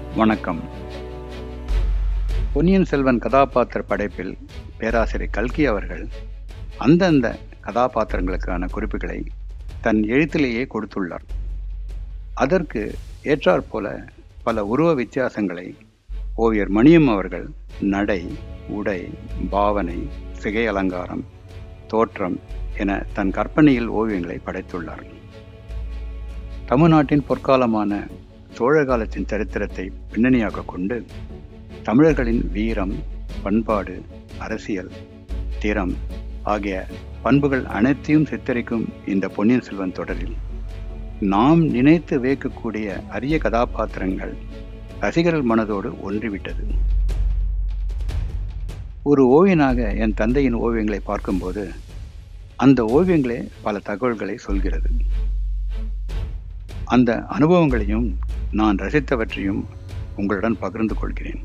வணக்கம் பொன்னியின் செல்வன் கதாபாத்திர படைப்பில் பேராசிரியர் கல்கி அவர்கள் அந்தந்த கதாபாத்திரங்களுக்கான குறிப்புகளை தன் எழுத்திலேயே கொடுத்துள்ளார் அதற்கு ஏற்றாற்போல பல உருவ வித்தியாசங்களை ஓவியர் மணியம் அவர்கள் நடை உடை பாவனை சிகை அலங்காரம் தோற்றம் என தன் கற்பனையில் ஓவியங்களை படைத்துள்ளார் தமிழ்நாட்டின் பொற்காலமான சோழ காலத்தின் சரித்திரத்தை பின்னணியாக கொண்டு தமிழர்களின் வீரம் பண்பாடு அரசியல் திறம் ஆகிய பண்புகள் அனைத்தையும் சித்தரிக்கும் இந்த பொன்னியின் செல்வன் தொடரில் நாம் நினைத்து வைக்கக்கூடிய அரிய கதாபாத்திரங்கள் ரசிகர்கள் மனதோடு ஒன்றிவிட்டது ஒரு ஓவியனாக என் தந்தையின் ஓவியங்களை பார்க்கும்போது அந்த ஓவியங்களே பல தகவல்களை சொல்கிறது அந்த அனுபவங்களையும் நான் ரசித்தவற்றையும் உங்களுடன் பகிர்ந்து கொள்கிறேன்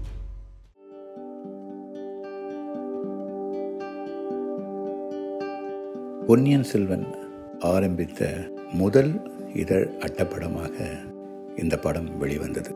பொன்னியின் செல்வன் ஆரம்பித்த முதல் இதழ் அட்டப்படமாக இந்த படம் வெளிவந்தது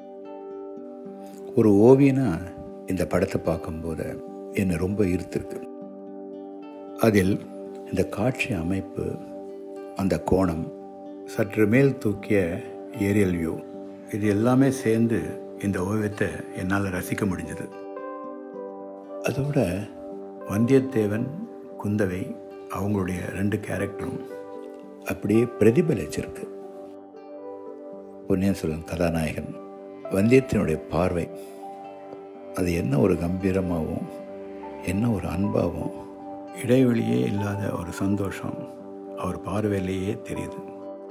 ஒரு ஓவியனா இந்த படத்தை பார்க்கும்போது என்னை ரொம்ப ஈர்த்திருக்கு அதில் இந்த காட்சி அமைப்பு அந்த கோணம் சற்று மேல் தூக்கிய ஏரியல் வியூ இது எல்லாமே சேர்ந்து இந்த ஓவியத்தை என்னால் ரசிக்க முடிஞ்சது அதோட வந்தியத்தேவன் குந்தவை அவங்களுடைய ரெண்டு கேரக்டரும் அப்படியே பிரதிபலிச்சிருக்கு பொன்னியின் செல்வன் கதாநாயகன் வந்தியத்தினுடைய பார்வை அது என்ன ஒரு கம்பீரமாகவும் என்ன ஒரு அன்பாகவும் இடைவெளியே இல்லாத ஒரு சந்தோஷம் அவர் பார்வையிலேயே தெரியுது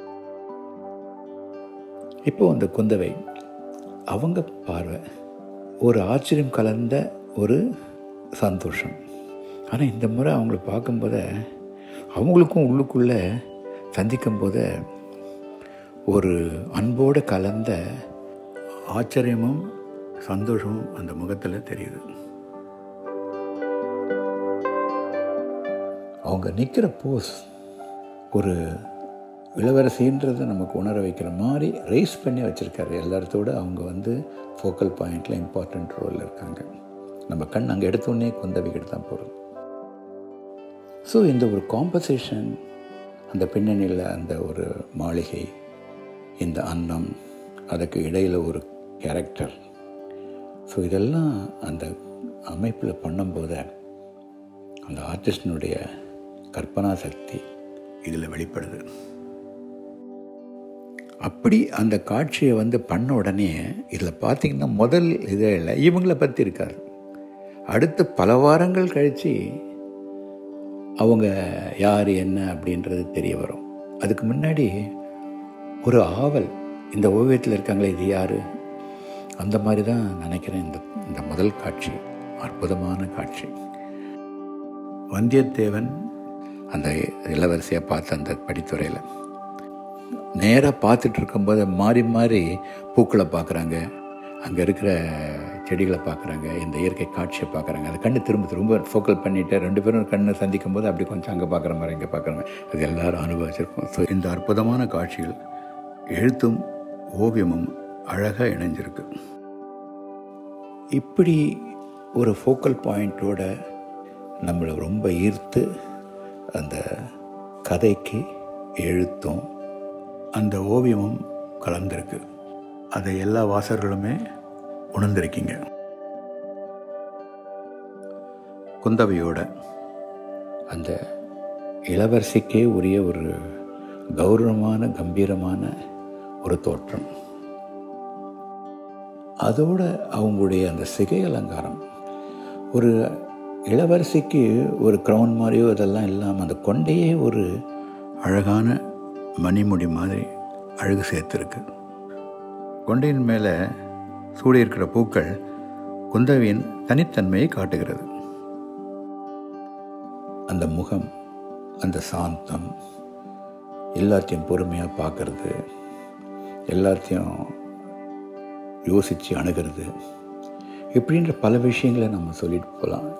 இப்போ அந்த குந்தவை அவங்க பார்வை ஒரு ஆச்சரியம் கலந்த ஒரு சந்தோஷம் ஆனால் இந்த முறை அவங்கள பார்க்கும்போது அவங்களுக்கும் உள்ளுக்குள்ளே சந்திக்கும் போது ஒரு அன்போடு கலந்த ஆச்சரியமும் சந்தோஷமும் அந்த முகத்தில் தெரியுது அவங்க நிற்கிற போஸ் ஒரு இளவரசின்றதை நமக்கு உணர வைக்கிற மாதிரி ரைஸ் பண்ணி வச்சுருக்காரு எல்லாத்தோட அவங்க வந்து ஃபோக்கல் பாயிண்டில் இம்பார்ட்டண்ட் ரோலில் இருக்காங்க நம்ம கண் அங்கே எடுத்தோடனே குந்தவிக்கிட்டு தான் போகிறோம் ஸோ இந்த ஒரு காம்பசேஷன் அந்த பின்னணியில் அந்த ஒரு மாளிகை இந்த அன்னம் அதுக்கு இடையில் ஒரு கேரக்டர் ஸோ இதெல்லாம் அந்த அமைப்பில் பண்ணும்போது அந்த ஆர்டிஸ்டினுடைய கற்பனா சக்தி இதில் வெளிப்படுது அப்படி அந்த காட்சியை வந்து பண்ண உடனே இதில் பார்த்திங்கன்னா முதல் இதில் இவங்கள பற்றி இருக்கார் அடுத்த பல வாரங்கள் கழித்து அவங்க யார் என்ன அப்படின்றது தெரிய வரும் அதுக்கு முன்னாடி ஒரு ஆவல் இந்த ஓவியத்தில் இருக்காங்களே இது யார் அந்த மாதிரி தான் நினைக்கிறேன் இந்த இந்த முதல் காட்சி அற்புதமான காட்சி வந்தியத்தேவன் அந்த இளவரசியை பார்த்த அந்த படித்துறையில் நேராக பார்த்துட்டு இருக்கும்போது மாறி மாறி பூக்களை பார்க்குறாங்க அங்கே இருக்கிற செடிகளை பார்க்குறாங்க இந்த இயற்கை காட்சியை பார்க்குறாங்க அந்த கண்ணு திரும்ப திரும்ப ஃபோக்கல் பண்ணிவிட்டு ரெண்டு பேரும் கண்ணை சந்திக்கும் போது அப்படி கொஞ்சம் அங்கே பார்க்குற மாதிரி இங்கே பார்க்குற மாதிரி அது எல்லாரும் அனுபவிச்சிருக்கோம் ஸோ இந்த அற்புதமான காட்சிகள் எழுத்தும் ஓவியமும் அழகாக இணைஞ்சிருக்கு இப்படி ஒரு ஃபோக்கல் பாயிண்ட்டோட நம்மளை ரொம்ப ஈர்த்து அந்த கதைக்கு எழுத்தும் அந்த ஓவியமும் கலந்திருக்கு அதை எல்லா வாசகர்களுமே உணர்ந்திருக்கீங்க குந்தவையோட அந்த இளவரசிக்கே உரிய ஒரு கௌரவமான கம்பீரமான ஒரு தோற்றம் அதோட அவங்களுடைய அந்த சிகை அலங்காரம் ஒரு இளவரசிக்கு ஒரு க்ரௌன் மாதிரியோ இதெல்லாம் இல்லாமல் அந்த கொண்டையே ஒரு அழகான மணிமுடி மாதிரி அழகு சேர்த்துருக்கு கொண்டையின் மேலே சூடியிருக்கிற பூக்கள் குந்தவியின் தனித்தன்மையை காட்டுகிறது அந்த முகம் அந்த சாந்தம் எல்லாத்தையும் பொறுமையாக பார்க்கறது எல்லாத்தையும் யோசித்து அணுகிறது இப்படின்ற பல விஷயங்களை நம்ம சொல்லிட்டு போகலாம்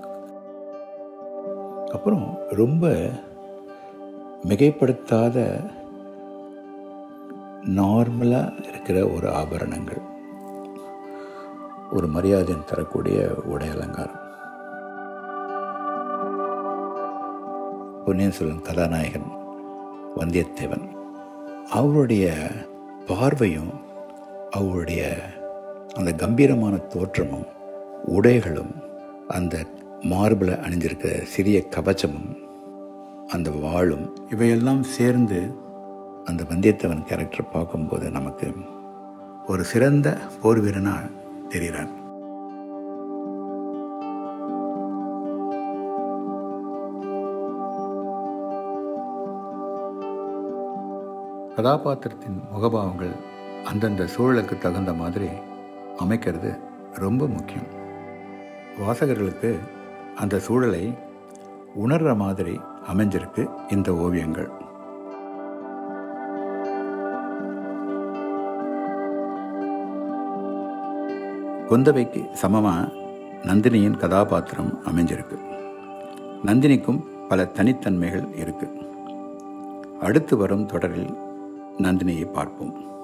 அப்புறம் ரொம்ப மிகைப்படுத்தாத நார்மலாக இருக்கிற ஒரு ஆபரணங்கள் ஒரு மரியாதையும் தரக்கூடிய உடை அலங்காரம் பொன்னியின் செல்வன் கதாநாயகன் வந்தியத்தேவன் அவருடைய பார்வையும் அவருடைய அந்த கம்பீரமான தோற்றமும் உடைகளும் அந்த மார்பில் அணிஞ்சிருக்கிற சிறிய கவச்சமும் அந்த வாளும் இவையெல்லாம் சேர்ந்து அந்த வந்தியத்தேவன் கேரக்டர் பார்க்கும்போது நமக்கு ஒரு சிறந்த போர் வீரனாக தெரிகிறார் கதாபாத்திரத்தின் முகபாவங்கள் அந்தந்த சூழலுக்கு தகுந்த மாதிரி அமைக்கிறது ரொம்ப முக்கியம் வாசகர்களுக்கு அந்த சூழலை உணர்கிற மாதிரி அமைஞ்சிருக்கு இந்த ஓவியங்கள் குந்தவைக்கு சமமாக நந்தினியின் கதாபாத்திரம் அமைஞ்சிருக்கு நந்தினிக்கும் பல தனித்தன்மைகள் இருக்கு அடுத்து வரும் தொடரில் நந்தினியை பார்ப்போம்